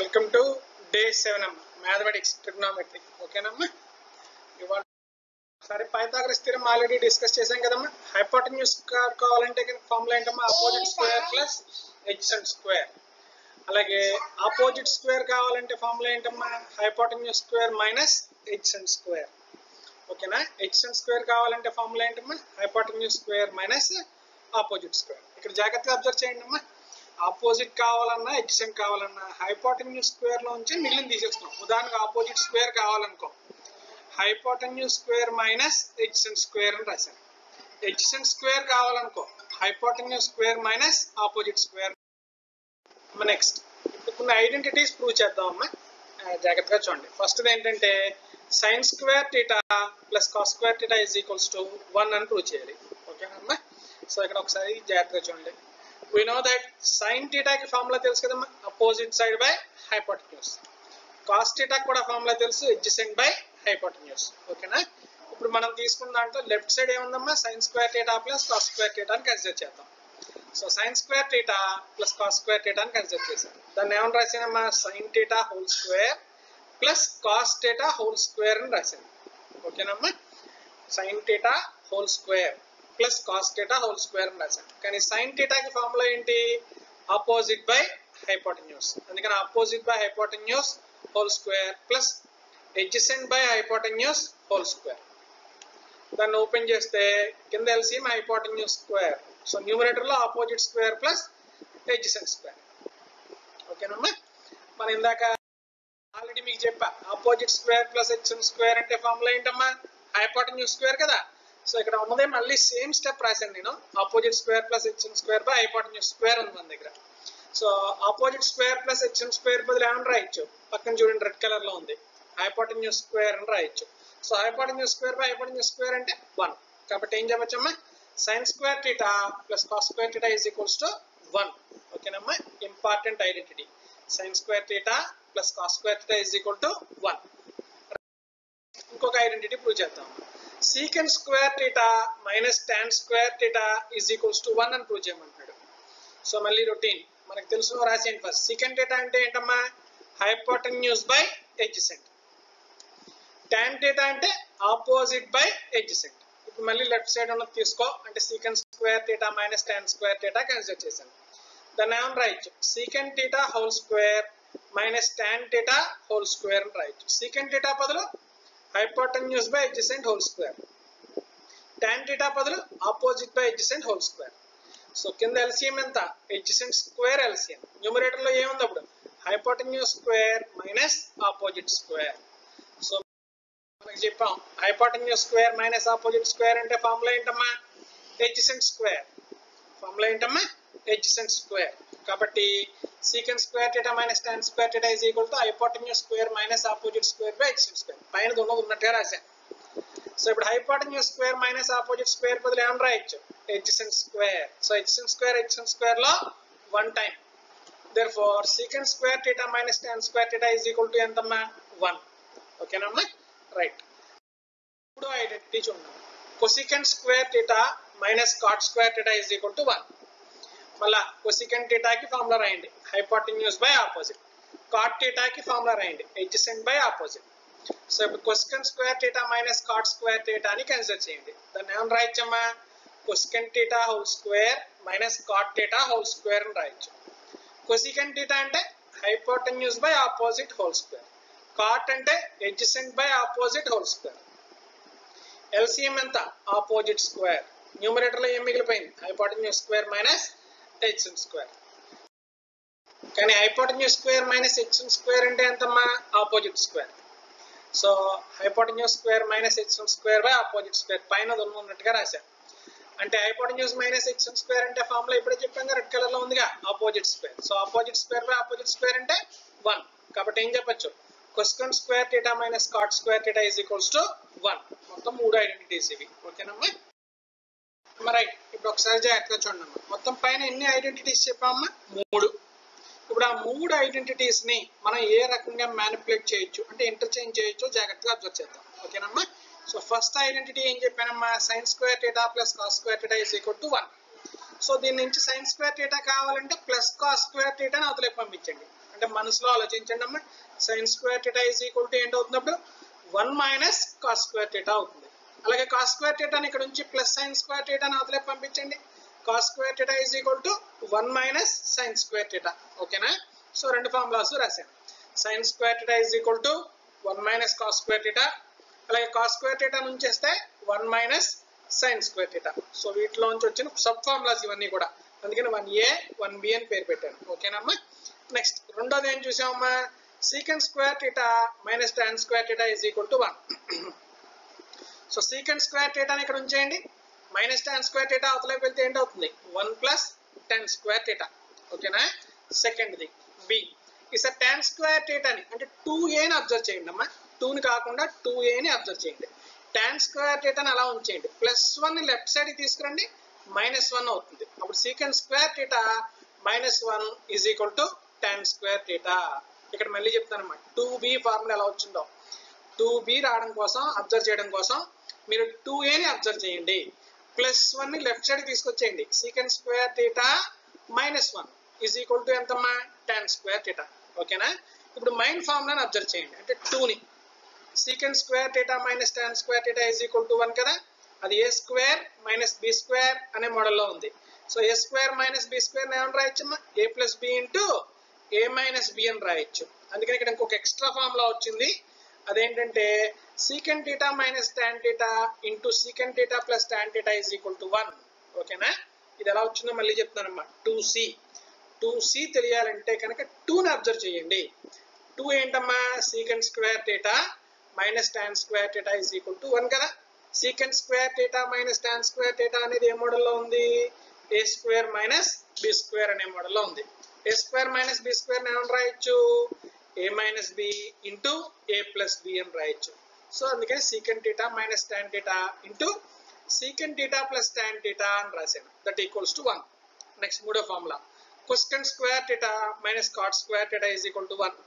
welcome to day seven అమ్మ mathematics trigonometry ఓకేనమ్మా ఇవాళ సరే పైథాగరస్ స్థిరం ఆల్రెడీ డిస్కస్ చేశాం కదమ్మా హైపోటన్యూస్ స్క్వేర్ కావాలంటే కనుక ఫార్ములా ఏంటమ్మా opposite square plus H N square అలాగే ఆపోజిట్ స్క్వేర్ కావాలంటే ఫార్ములా ఏంటమ్మా hypotenuse square minus H N square ఓకేనా హెచ్ఎన్ స్క్వేర్ కావాలంటే ఫార్ములా ఏంటమ్మా hypotenuse square minus opposite square ఇక్కడ జాగ్రత్తగా అబ్జర్వ్ చేయండి అమ్మా ఆపోజిట్ కావాలన్నా హెచ్ఎన్ కావాలన్నా హైపోటన్యూస్ స్క్వేర్ లో నుంచి మిగిలిన తీసేస్తున్నాం ఉదాహరణకు ఆపోజిట్ స్క్వేర్ కావాలనుకో hypotenuse square minus H N square అని రాశాను హెచ్ఎన్ స్క్వేర్ కావాలనుకో hypotenuse square minus opposite square next ఇప్పుడు కొన్ని ఐడెంటిటీస్ ప్రూవ్ చేద్దాం అమ్మా ఆ, జాగ్రత్తగా చూడండి ఫస్ట్ ఏంటంటే sine square theta plus cos square theta is equals to one అని ప్రూవ్ చేయాలి ఓకేనమ్మా సో ఇక్కడ ఒకసారి జాగ్రత్తగా చూడండి వి నో దట్ సైన్ టీటాకి ఫార్ములా తెలుసు కదమ్మా opposite side by hypotenuse cos టీటాకి కూడా ఫార్ములా తెలుసు ఎడ్జసెంట్ బై హైపోటన్యూస్ ఓకేనా ఇప్పుడు మనం తీసుకున్న దాంట్లో లెఫ్ట్ సైడ్ ఏముందమ్మా sine square theta plus cos square theta అని కన్సిడర్ చేద్దాం so sine square theta plus cos square theta అని కన్సిడర్ చేశాను దాన్ని ఏమని రాసానమ్మా sine theta whole square plus cos theta whole square అని రాశాను ఓకేనమ్మా sine theta whole square plus cos theta whole square అని రాశాను కానీ సైన్ టీటాకి ఫార్ములా ఏంటి ఆపోజిట్ బై హైపోటన్యూస్ అందుకని opposite by hypotenuse whole square plus adjacent by hypotenuse whole square దాన్ని ఓపెన్ చేస్తే కింద LCM hypotenuse square so numerator లో opposite square plus adjacent square ఓకేనమ్మా మనం ఇందాక ఆల్రెడీ మీకు చెప్పా opposite square plus H N square అంటే ఫార్ములా ఏంటమ్మా హైపోటన్యూస్ స్క్వేర్ కదా సో ఇక్కడ ఉన్నదే మళ్ళీ సేమ్ స్టెప్ రాశాను నేను opposite square plus H N square by hypotenuse square ఉంది మన దగ్గర so opposite square plus H N square బదులు ఏమని రాయొచ్చు పక్కన చూడండి రెడ్ కలర్ లో ఉంది హైపోటన్యూస్ స్క్వేర్ అని రాయొచ్చు so hypotenuse square by hypotenuse square అంటే వన్ కాబట్టి ఏం చెప్పచ్చమ్మా sine square theta plus cos square theta is equals to one ఓకేనమ్మా important identity sine square theta plus cos square theta is equal to one ఇంకొక identity prove చేద్దాం secant square theta minus tan square theta is equals to one అని prove చేయమంటున్నాడు so మళ్ళీ routine మనకు తెలుసు రాసేయండి first secant theta అంటే ఏంటమ్మా hypotenuse by adjacent tan theta అంటే ఆపోజిట్ బై ఎడ్జసెంట్ ఇప్పుడు మళ్ళీ లెఫ్ట్ సైడ్ ఉన్నది తీసుకో అంటే secant square theta minus tan square theta consider చేశాను దాన్ని ఏమని రాయొచ్చు secant theta whole square minus tan theta whole square అని రాయొచ్చు సీకెండ్ టీటా బదులు hypotenuse by adjacent whole square tan theta బదులు opposite by adjacent whole square so కింద LCM ఎంత ఎడ్జసెంట్ స్క్వేర్ ఎల్సిఎం న్యూమరేటర్ లో ఏముంది అప్పుడు hypotenuse square minus opposite square so మనకి చెప్పాం hypotenuse square minus opposite square అంటే ఫార్ములా ఏంటమ్మా ఎడ్జసెంట్ స్క్వేర్ ఫార్ములా ఏంటమ్మా ఎడ్జసెంట్ స్క్వేర్ కాబట్టి secant square theta minus tan square theta is equal to hypotenuse square minus opposite square by adjacent square పైన ఉన్నది ఉన్నట్టుగా రాశాను సో ఇప్పుడు hypotenuse square minus opposite square బదులు ఏమని రాయొచ్చు adjacent square so adjacent square adjacent square లో one time therefore secant square theta minus tan square theta is equal to ఎంతమ్మా వన్ ఓకేనమ్మా రైట్ ఇప్పుడు ఐడెంటిటీ చూడండి cosecant square theta minus cot square theta is equal to one మళ్ళా cosecant టీటాకి formula రాయండి hypotenuse by opposite cot టీటాకి formula రాయండి adjacent by opposite so ఇప్పుడు cosecant square theta minus cot square theta అని consider చేయండి దాన్ని ఏమని రాయొచ్చమ్మా cosecant theta whole square minus cot theta whole square అని రాయొచ్చు కొసికెండ్ టీటా అంటే hypotenuse by opposite whole square cot అంటే adjacent by opposite whole square LCM ఎంత ఆపోజిట్ స్క్వేర్ న్యూమరేటర్ లో ఏం మిగిలిపోయింది hypotenuse square minus H N square కానీ hypotenuse square minus H N square అంటే ఎంతమ్మా opposite square so hypotenuse square minus H N square by opposite square పైన ఉన్నట్టుగా రాశాను అంటే హైపోటన్యూస్ మైనస్ హెచ్ఎన్ స్క్వేర్ అంటే ఫార్ములా ఇప్పుడే చెప్పాం రెడ్ కలర్ లో ఉందిగా opposite square so opposite square by opposite square అంటే వన్ కాబట్టి ఏం చెప్పొచ్చు cosecant square theta minus cot square theta is equals to one మొత్తం మూడు ఐడెంటిటీస్ ఇవి ఓకేనమ్మా మరి ఇప్పుడు ఒకసారి జాగ్రత్తగా చూడండి అమ్మా మొత్తం పైన ఎన్ని ఐడెంటిటీస్ చెప్పామమ్మా మూడు ఇప్పుడు ఆ మూడు ఐడెంటిటీస్ ని మనం ఏ రకంగా మ్యానిపులేట్ చేయొచ్చు అంటే ఇంటర్చేంజ్ చేయొచ్చో జాగ్రత్తగా అబ్జర్వ్ చేద్దాం ఓకేనమ్మా సో ఫస్ట్ ఐడెంటిటీ ఏం చెప్పానమ్మా sine square theta plus cos square theta is equal to one so దీని నుంచి సైన్ స్క్వేర్ టీటా కావాలంటే ప్లస్ కాస్ స్క్వేర్ టీటాని అవతలకి పంపించండి అంటే అంటే మనసులో ఆలోచించండి అమ్మా sine square theta is equal to ఏంటి అవుతున్నప్పుడు one minus cos square theta అవుతుంది అలాగే కాస్ స్క్వేర్ టీటాని ఇక్కడ నుంచి ప్లస్ సైన్ స్క్వేర్ టీటాని అవతలే పంపించండి cos square theta is equal to one minus sine square theta ఓకేనా సో రెండు ఫార్ములాస్ రాశాను sine square theta is equal to one minus cos square theta అలాగే కాస్ స్క్వేర్ టీటా నుంచి వస్తే one minus sine square theta so వీటిలోంచి వచ్చిన sub formulas ఇవన్నీ కూడా అందుకని వన్ ఏ వన్ బి అని పేరు పెట్టాను ఓకేనమ్మా నెక్స్ట్ రెండోది ఏం చూసామమ్మా secant square theta minus tan square theta is equal to one so secant square టీటాని ఇక్కడ ఉంచేయండి మైనస్ టాన్ స్క్వేర్ టీటా అవతలకి వెళ్తే ఏంటి అవుతుంది one plus tan square theta ఓకేనా సెకండ్ది బి ఇస్ టాన్ స్క్వేర్ టీటాని అంటే టూ ఏని అబ్జర్వ్ చేయండి అమ్మా టూని కాకుండా టూ ఏని అబ్జర్వ్ చేయండి టాన్ స్క్వేర్ టీటాని అలా ఉంచేయండి ప్లస్ వన్ లెఫ్ట్ సైడ్ తీసుకురండి మైనస్ వన్ అవుతుంది అప్పుడు secant square theta minus one is equal to tan square theta ఇక్కడ మళ్ళీ చెప్తానమ్మా టూ బి ఫార్ములా ఎలా వచ్చిందో టూ బి రావడం కోసం అబ్జర్వ్ చేయడం కోసం మీరు టూ ఏని అబ్జర్వ్ చేయండి ప్లస్ వన్ ని లెఫ్ట్ సైడ్ తీసుకొచ్చేయండి secant square theta minus one is equal to ఎంతమ్మా టెన్ స్క్వేర్ టీటా ఓకేనా ఇప్పుడు మైండ్ ఫార్ములాని అబ్జర్వ్ చేయండి అంటే టూని secant square theta minus tan square theta is equal to one కదా అది A square minus B square అనే మోడల్లో ఉంది so A square minus B square ఏమని రాయొచ్చమ్మా A plus B into A minus B అని రాయొచ్చు అందుకని ఇక్కడ ఇంకొక ఎక్స్ట్రా ఫార్ములా వచ్చింది అదేంటంటే secant theta minus tan theta into secant theta plus tan theta is equal to one ఓకేనా ఇది ఎలా వచ్చిందో మళ్ళీ చెప్తానమ్మా టూ సి టూ సి తెలియాలంటే కనుక టూని అబ్జర్వ్ చేయండి టూ ఏంటమ్మా secant square theta minus tan square theta is equal to one కదా secant square theta minus tan square theta అనేది ఏ మోడల్లో ఉంది A square minus B square అనే మోడల్లో ఉంది A square minus B square ఏమని రాయొచ్చు A minus B into A plus B అని రాయొచ్చు సో అందుకని secant theta minus tan theta into secant theta plus tan theta అని రాశాను that equals to one next మూడో formula cosecant square theta minus cot square theta is equal to one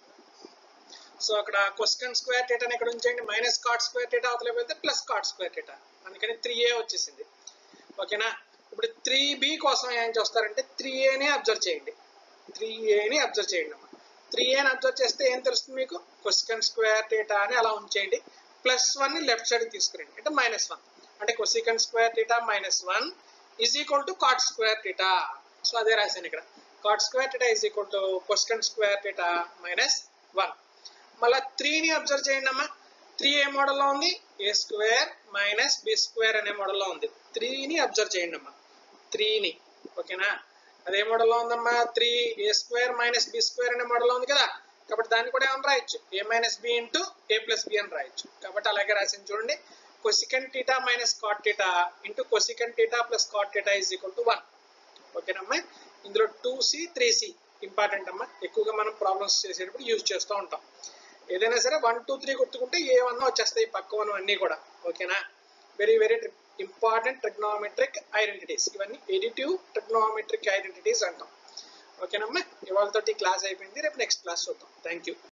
so అక్కడ cosecant square టీటాని ఇక్కడ ఉంచండి minus cot square theta అవతల వెళ్తే plus cot square theta అందుకని త్రీ ఏ వచ్చేసింది ఓకేనా ఇప్పుడు త్రీ బి కోసం ఏం చేస్తారంటే త్రీ ఏని అబ్జర్వ్ చేయండి త్రీ ఏని అబ్జర్వ్ చేయండి అమ్మా త్రీ ఏని అబ్జర్వ్ చేస్తే ఏం తెలుస్తుంది మీకు కొసికెండ్ స్క్వేర్ టీటా అని అలా ఉంచేయండి ప్లస్ వన్ ని లెఫ్ట్ సైడ్ తీసుకురండి అంటే మైనస్ వన్ అంటే cosecant square theta minus one is equal to cot square theta so అదే రాశాను ఇక్కడ cot square theta is equal to cosecant square theta minus one మళ్ళీ త్రీని అబ్జర్వ్ చేయండి అమ్మా త్రీ ఏ మోడల్లో ఉంది A square minus B square అనే మోడల్లో ఉంది త్రీని అబ్జర్వ్ చేయండి అమ్మా త్రీని ఓకేనా అదే మోడల్లో ఉందమ్మా three A square minus B square అనే మోడల్లో ఉంది కదా కాబట్టి దాన్ని కూడా ఏమని రాయొచ్చు A minus B into A plus B అని రాయొచ్చు కాబట్టి అలాగే రాసింది చూడండి cosecant theta minus cot theta into cosecant theta plus cot theta is equal to one ఓకేనమ్మా ఇందులో two C three C important అమ్మా ఎక్కువగా మనం ప్రాబ్లమ్స్ చేసేటప్పుడు యూజ్ చేస్తూ ఉంటాం ఏదైనా సరే వన్ టూ త్రీ గుర్తుకుంటే ఏ వన్ వచ్చేస్తాయి పక్క వన్ అన్నీ కూడా ఓకేనా very very important trigonometric identities ఇవన్నీ ఎడిటివ్ ట్రిగ్నోమెట్రిక్ ఐడెంటిటీస్ అంటాం ఓకేనమ్మా ఇవాళతోటి క్లాస్ అయిపోయింది రేపు నెక్స్ట్ క్లాస్ చూద్దాం థ్యాంక్ యూ